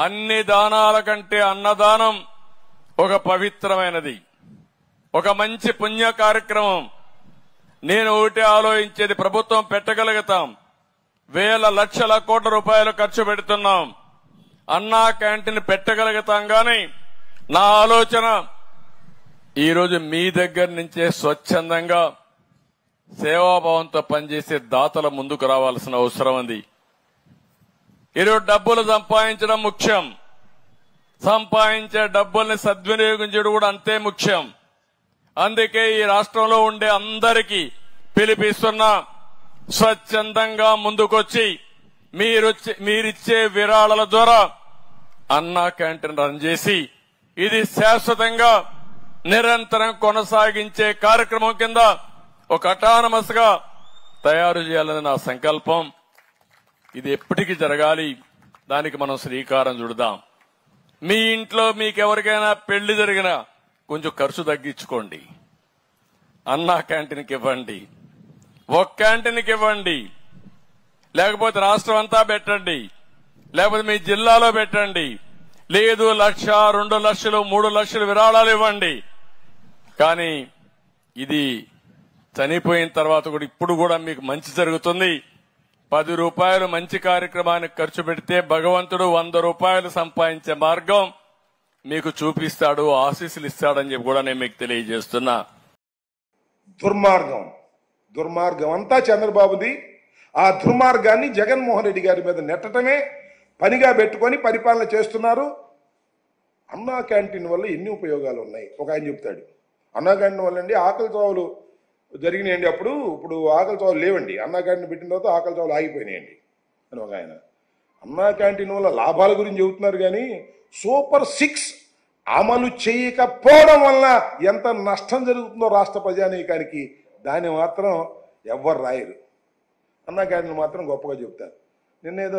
అన్ని దానాల కంటే అన్నదానం ఒక పవిత్రమైనది ఒక మంచి పుణ్య కార్యక్రమం నేను ఒకటి ఆలోచించేది ప్రభుత్వం పెట్టగలుగుతాం వేల లక్షల కోట్ల రూపాయలు ఖర్చు పెడుతున్నాం అన్నా క్యాంటీన్ పెట్టగలుగుతాం గాని నా ఆలోచన ఈరోజు మీ దగ్గర నుంచే స్వచ్ఛందంగా సేవాభావంతో పనిచేసే దాతల ముందుకు రావాల్సిన అవసరం ఉంది ఈరోజు డబ్బులు సంపాదించడం ముఖ్యం సంపాదించే డబ్బుల్ని సద్వినియోగించడం కూడా అంతే ముఖ్యం అందుకే ఈ రాష్ట్రంలో ఉండే అందరికీ పిలిపిస్తున్నా స్వచ్ఛందంగా ముందుకొచ్చి మీరొచ్చి మీరిచ్చే విరాళాల ద్వారా అన్నా క్యాంటీన్ రన్ చేసి ఇది శాశ్వతంగా నిరంతరం కొనసాగించే కార్యక్రమం కింద ఒక అటానమస్ గా తయారు చేయాలని నా సంకల్పం ఇది ఎప్పటికీ జరగాలి దానికి మనం శ్రీకారం చుడదాం మీ ఇంట్లో మీకు ఎవరికైనా పెళ్లి జరిగినా కొంచెం ఖర్చు తగ్గించుకోండి అన్నా క్యాంటీన్కి ఇవ్వండి ఒక క్యాంటీన్కి ఇవ్వండి లేకపోతే రాష్ట్రం అంతా పెట్టండి లేకపోతే మీ జిల్లాలో పెట్టండి లేదు లక్ష రెండు లక్షలు మూడు లక్షలు విరాళాలు ఇవ్వండి కానీ ఇది చనిపోయిన తర్వాత కూడా ఇప్పుడు కూడా మీకు మంచి జరుగుతుంది పది రూపాయలు మంచి కార్యక్రమానికి ఖర్చు పెడితే భగవంతుడు వంద రూపాయలు సంపాదించే మార్గం మీకు చూపిస్తాడు ఆశీస్సులు ఇస్తాడని చెప్పి కూడా నేను మీకు తెలియజేస్తున్నా దుర్మార్గం దుర్మార్గం అంతా చంద్రబాబుది ఆ దుర్మార్గాన్ని జగన్మోహన్ రెడ్డి గారి మీద నెట్టడమే పనిగా పెట్టుకొని పరిపాలన చేస్తున్నారు అన్నా క్యాంటీన్ వల్ల ఎన్ని ఉపయోగాలు ఉన్నాయి ఒక ఆయన చెప్తాడు అన్నా క్యాంటీన్ వల్ల అండి ఆకలి చావులు జరిగినాయండి అప్పుడు ఇప్పుడు ఆకలి చావులు లేవండి అన్నా క్యాంటీన్ పెట్టిన తర్వాత ఆకలి చావులు ఆగిపోయినాయండి అని ఒక ఆయన అన్నా క్యాంటీన్ వల్ల లాభాల గురించి చెబుతున్నారు కానీ సూపర్ సిక్స్ అమలు చేయకపోవడం వల్ల ఎంత నష్టం జరుగుతుందో రాష్ట్ర ప్రజానీకానికి దాన్ని మాత్రం ఎవ్వరు రాయరు అన్నా క్యాంటీన్ మాత్రం గొప్పగా చెప్తారు నిన్నేదో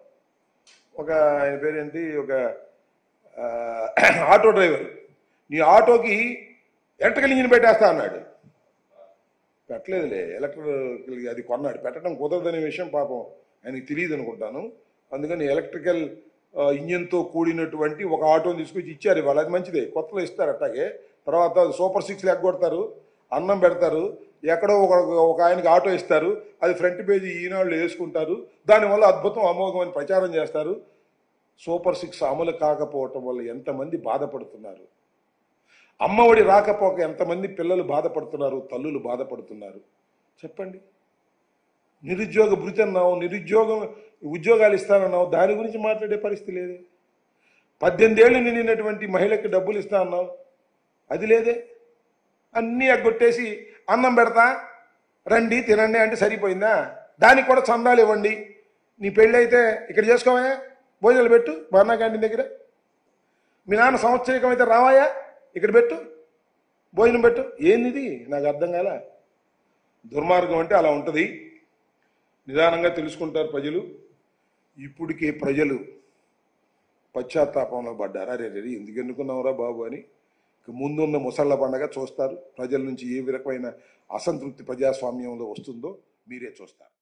ఒక ఆయన పేరేంటి ఒక ఆ, ఆటో డ్రైవర్ నీ ఆటోకి ఎలక్ట్రికల్ ఇంజిన్ పెట్టేస్తా అన్నాడు పెట్టలేదులే ఎలక్ట్రికల్ అది కొన్నాడు పెట్టడం కుదరదనే విషయం పాపం ఆయనకి తెలియదు అనుకుంటాను అందుకని ఎలక్ట్రికల్ ఆ, ఇంజిన్తో కూడినటువంటి ఒక ఆటోని తీసుకొచ్చి ఇచ్చారు ఇవాళ అది మంచిదే కొత్తలో ఇస్తారు అట్టాగే తర్వాత సూపర్ సిక్స్ ఎగ్గొడతారు అన్నం పెడతారు ఎక్కడో ఒక ఒక ఆయనకి ఆటో ఇస్తారు అది ఫ్రంట్ పేజీ ఈనాళ్ళు వేసుకుంటారు దానివల్ల అద్భుతం అమోఘం అని ప్రచారం చేస్తారు సూపర్ సిక్స్ అమలు కాకపోవటం వల్ల ఎంతమంది బాధపడుతున్నారు అమ్మఒడి రాకపోక ఎంతమంది పిల్లలు బాధపడుతున్నారు తల్లులు బాధపడుతున్నారు చెప్పండి నిరుద్యోగ భృతి అన్నావు నిరుద్యోగం ఉద్యోగాలు ఇస్తానన్నావు దాని గురించి మాట్లాడే పరిస్థితి లేదే పద్దెనిమిది ఏళ్ళు నిండినటువంటి మహిళకి డబ్బులు ఇస్తా అన్నావు అది లేదే అన్నీ ఎగ్గొట్టేసి అన్నం పెడతా రండి తినండి అంటే సరిపోయిందా దానికి కూడా చందాలు ఇవ్వండి నీ పెళ్ళి అయితే ఇక్కడ చేసుకోవా భోజనాలు పెట్టు బర్నా క్యాంటీన్ దగ్గర మీ నాన్న సంవత్సరికం అయితే రావాయా ఇక్కడ పెట్టు భోజనం పెట్టు ఏంది నాకు అర్థం కాల దుర్మార్గం అంటే అలా ఉంటుంది నిదానంగా తెలుసుకుంటారు ప్రజలు ఇప్పటికే ప్రజలు పశ్చాత్తాపంలో పడ్డారు అరే రే ఎందుకు ఎన్నుకున్నావురా బాబు అని ఇక ముందున్న ముసళ్ళ పండగ చూస్తారు ప్రజల నుంచి ఏ రకమైన అసంతృప్తి ప్రజాస్వామ్యంలో వస్తుందో మీరే చూస్తారు